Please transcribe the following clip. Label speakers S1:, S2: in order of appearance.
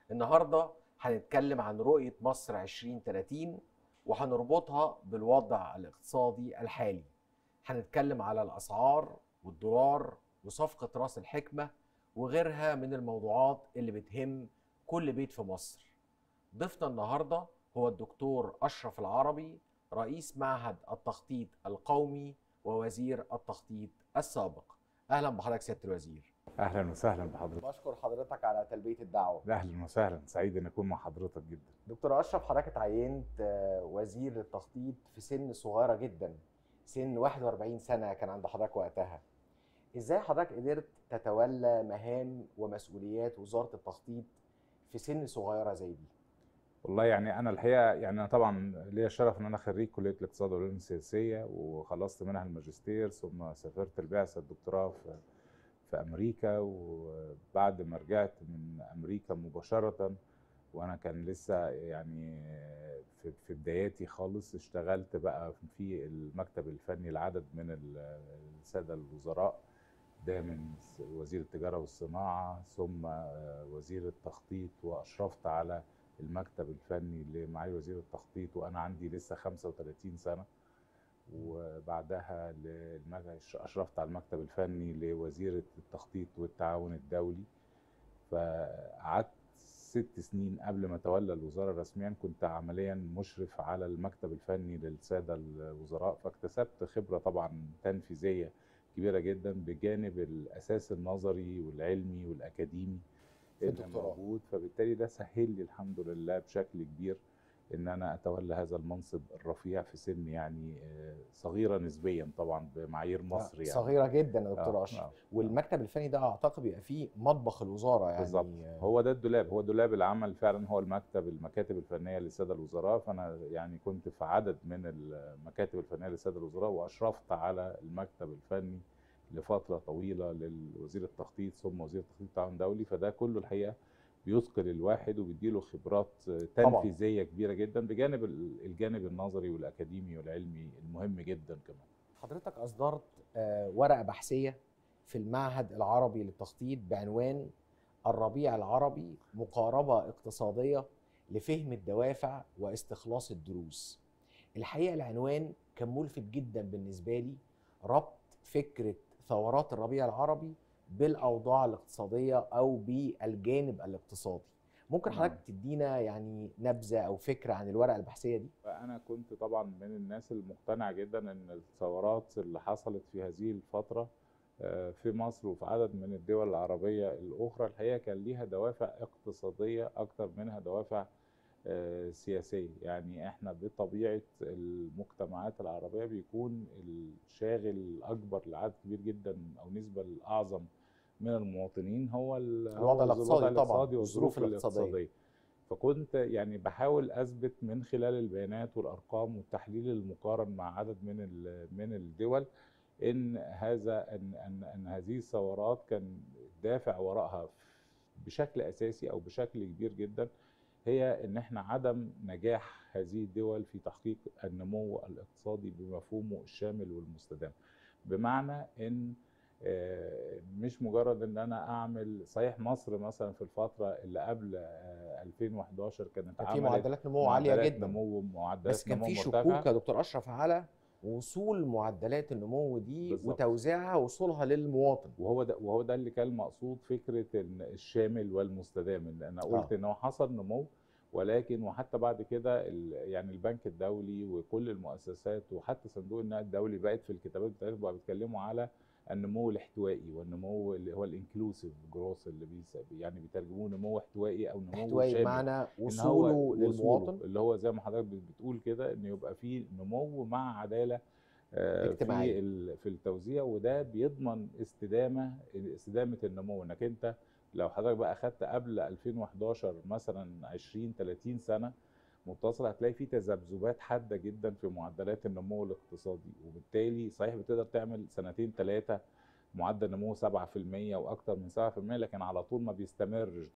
S1: النهارده هنتكلم عن رؤية مصر 2030 وهنربطها بالوضع الاقتصادي الحالي. هنتكلم على الأسعار والدولار وصفقة رأس الحكمة وغيرها من الموضوعات اللي بتهم كل بيت في مصر. ضيفنا النهارده هو الدكتور أشرف العربي رئيس معهد التخطيط القومي ووزير التخطيط السابق. أهلا بحضرتك سيادة الوزير.
S2: اهلا وسهلا بحضرتك
S1: بشكر حضرتك على تلبية الدعوة.
S2: اهلا وسهلا سعيد ان اكون مع حضرتك جدا
S1: دكتور اشرف حضرتك اتعينت آه، وزير للتخطيط في سن صغيره جدا سن 41 سنه كان عند حضرتك وقتها ازاي حضرتك قدرت تتولى مهام ومسؤوليات وزاره التخطيط في سن صغيره زي دي
S2: والله يعني انا الحقيقه يعني انا طبعا ليا الشرف ان انا خريج كليه الاقتصاد والعلوم السياسيه وخلصت منها الماجستير ثم سافرت البعثه الدكتوراه في في امريكا وبعد ما رجعت من امريكا مباشره وانا كان لسه يعني في في بداياتي خالص اشتغلت بقى في المكتب الفني لعدد من ال- الساده الوزراء ده من وزير التجاره والصناعه ثم وزير التخطيط واشرفت على المكتب الفني لمعالي وزير التخطيط وانا عندي لسه 35 سنه وبعدها للمج- اشرفت على المكتب الفني لوزيره التخطيط والتعاون الدولي فقعدت ست سنين قبل ما اتولى الوزاره رسميا كنت عمليا مشرف على المكتب الفني للساده الوزراء فاكتسبت خبره طبعا تنفيذيه كبيره جدا بجانب الاساس النظري والعلمي والاكاديمي
S1: في
S2: اللي
S1: الدكتوراه.
S2: موجود فبالتالي ده سهل لي الحمد لله بشكل كبير ان انا اتولى هذا المنصب الرفيع في سن يعني آه، صغيره نسبيا طبعا بمعايير مصر يعني
S1: صغيره جدا يا دكتور
S2: آه،
S1: اشرف
S2: آه.
S1: والمكتب الفني ده اعتقد بيبقى فيه مطبخ الوزاره يعني
S2: بالظبط
S1: آه،
S2: هو ده الدولاب هو دولاب العمل فعلا هو المكتب المكاتب الفنيه للساده الوزراء فانا يعني كنت في عدد من المكاتب الفنيه للساده الوزراء واشرفت على المكتب الفني لفتره طويله للوزير التخطيط ثم وزير التخطيط والتعاون الدولي فده كله الحقيقه بيثقل الواحد وبيديله خبرات تنفيذيه كبيره جدا بجانب ال- الجانب النظري والاكاديمي والعلمي المهم جدا كمان
S1: حضرتك اصدرت آه، ورقه بحثيه في المعهد العربي للتخطيط بعنوان الربيع العربي مقاربه اقتصاديه لفهم الدوافع واستخلاص الدروس. الحقيقه العنوان كان ملفت جدا بالنسبه لي ربط فكره ثورات الربيع العربي بالاوضاع الاقتصاديه او بالجانب الاقتصادي. ممكن
S2: نعم.
S1: حضرتك تدينا يعني نبذه او فكره عن الورقه البحثيه دي؟
S2: فأنا كنت طبعا من الناس المقتنعة جدا إن الثورات اللي حصلت في هذه الفترة آه، في مصر وفي عدد من الدول العربية الأخرى الحقيقة كان ليها دوافع اقتصادية أكتر منها دوافع آه، سياسية يعني إحنا بطبيعة المجتمعات العربية بيكون الشاغل الأكبر لعدد كبير جدا أو نسبة الأعظم من المواطنين هو ال-
S1: الوضع
S2: هو
S1: الاقتصادي طبعاً،
S2: الاقتصادي
S1: والظروف
S2: والظروف
S1: الاقتصادية.
S2: الاقتصادية فكنت يعني بحاول اثبت من خلال البيانات والارقام والتحليل المقارن مع عدد من ال- من الدول ان هذا ان ان, أن هذه الثورات كان الدافع وراءها بشكل اساسي او بشكل كبير جدا هي ان احنا عدم نجاح هذه الدول في تحقيق النمو الاقتصادي بمفهومه الشامل والمستدام بمعنى ان آه، مش مجرد ان انا اعمل صحيح مصر مثلا في الفتره اللي قبل آه، 2011 كانت
S1: كان في
S2: عملت
S1: معدلات نمو عاليه
S2: معدلات
S1: جدا
S2: نمو معدلات
S1: بس كان
S2: نمو
S1: في
S2: مرتفعة.
S1: شكوك يا دكتور اشرف على وصول معدلات النمو دي
S2: بالظبط.
S1: وتوزيعها وصولها للمواطن
S2: وهو ده وهو ده اللي كان مقصود فكره ان الشامل والمستدام ان انا قلت
S1: آه.
S2: ان هو حصل نمو ولكن وحتى بعد كده ال- يعني البنك الدولي وكل المؤسسات وحتى صندوق النقد الدولي بقت في الكتابات بتاعتهم بقى بيتكلموا على النمو الاحتوائي والنمو اللي هو الانكلوسيف جروث اللي بيس يعني بيترجموه نمو احتوائي او نمو
S1: احتوائي
S2: شامل
S1: بمعنى
S2: إن هو
S1: وصوله
S2: وصوله
S1: للمواطن
S2: اللي هو زي ما حضرتك بتقول كده ان يبقى في نمو مع عداله آه،
S1: اجتماعية.
S2: في ال- في التوزيع وده بيضمن استدامه استدامه النمو انك انت لو حضرتك بقى اخدت قبل 2011 مثلا 20 30 سنه متصله هتلاقي في تذبذبات حاده جدا في معدلات النمو الاقتصادي وبالتالي صحيح بتقدر تعمل سنتين ثلاثه معدل نمو 7% واكثر من 7% لكن على طول ما بيستمرش